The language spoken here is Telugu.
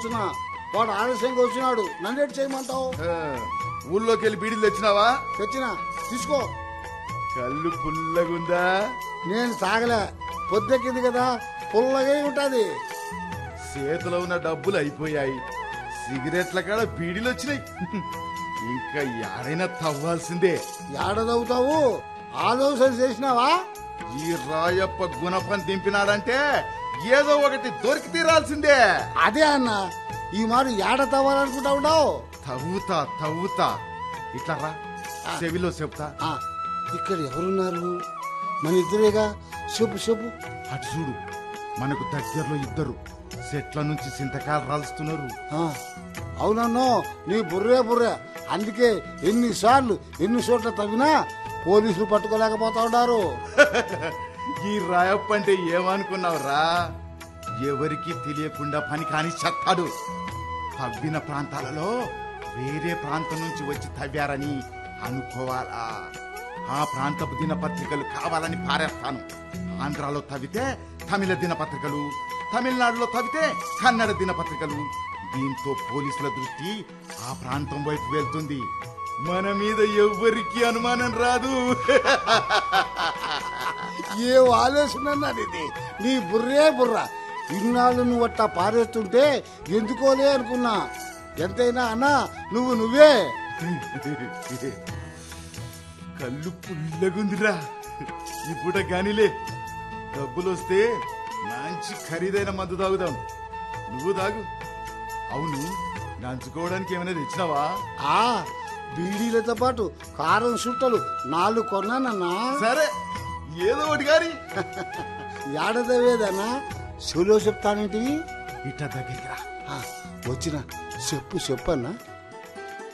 కూర్చున్నా వాడు ఆలస్యంగా వచ్చినాడు నన్ను ఎటు చేయమంటావు ఆ, ఊళ్ళోకి వెళ్ళి బీడీలు తెచ్చినావా తెచ్చినా తీసుకో కళ్ళు పుల్లగుందా నేను తాగలే పొద్దెక్కింది కదా పుల్లగా ఉంటది చేతిలో ఉన్న డబ్బులు అయిపోయాయి సిగరెట్ల కాడ బీడీలు వచ్చినాయి ఇంకా యాడైనా తవ్వాల్సిందే ఏడదవుతావు ఆలోచన చేసినావా ఈ రాయప్ప గుణపం దింపినాడంటే ఏదో ఒకటి దొరికి తీరాల్సిందే అదే అన్న ఈ మారు ఏడ తవ్వాలనుకుంటా ఉండవు తవ్వుతా తవ్వుతా ఇట్లా రా చెవిలో చెప్తా ఆ, ఇక్కడ ఎవరున్నారు మన ఇద్దరేగా చెప్పు చెప్పు అటు చూడు మనకు దగ్గరలో ఇద్దరు చెట్ల నుంచి చింతకాయలు రాలుస్తున్నారు ఆ, అవునన్నో నీ బుర్రే బుర్రే అందుకే ఎన్నిసార్లు ఎన్ని చోట్ల తవ్వినా పోలీసులు పట్టుకోలేకపోతా ఉన్నారు ఈ రాయప్ప అంటే ఏమనుకున్నావురా ఎవరికి తెలియకుండా పని కాని చస్తాడు తవ్విన ప్రాంతాలలో వేరే ప్రాంతం నుంచి వచ్చి తవ్వారని అనుకోవాలా ఆ ప్రాంతపు దినపత్రికలు కావాలని పారేస్తాను ఆంధ్రాలో తవ్వితే తమిళ దినపత్రికలు తమిళనాడులో తవ్వితే కన్నడ దినపత్రికలు దీంతో పోలీసుల దృష్టి ఆ ప్రాంతం వైపు వెళ్తుంది మన మీద ఎవ్వరికి అనుమానం రాదు ఏ ఆలోచన అన్నది ఇది నీ బుర్రే బుర్ర ఇన్నాళ్ళు నువ్వు అట్టా పారేస్తుంటే ఎందుకోలే అనుకున్నా ఎంతైనా అన్నా నువ్వు నువ్వే కళ్ళు పుల్లగుందిరా ఇప్పుడు గానిలే డబ్బులు వస్తే మంచి ఖరీదైన మందు తాగుదాం నువ్వు తాగు అవును నంచుకోవడానికి ఏమైనా తెచ్చినావా ఆ బీడీలతో పాటు కారం సుట్టలు నాలుగు కొన్నానన్నా సరే ఏదో ఒకటి గాని ఏడదవేదన్నా చెవులో చెప్తానేంటివి ఇట్ట దగ్గరికి రా ఆ, వచ్చిన చెప్పు చెప్పన్నా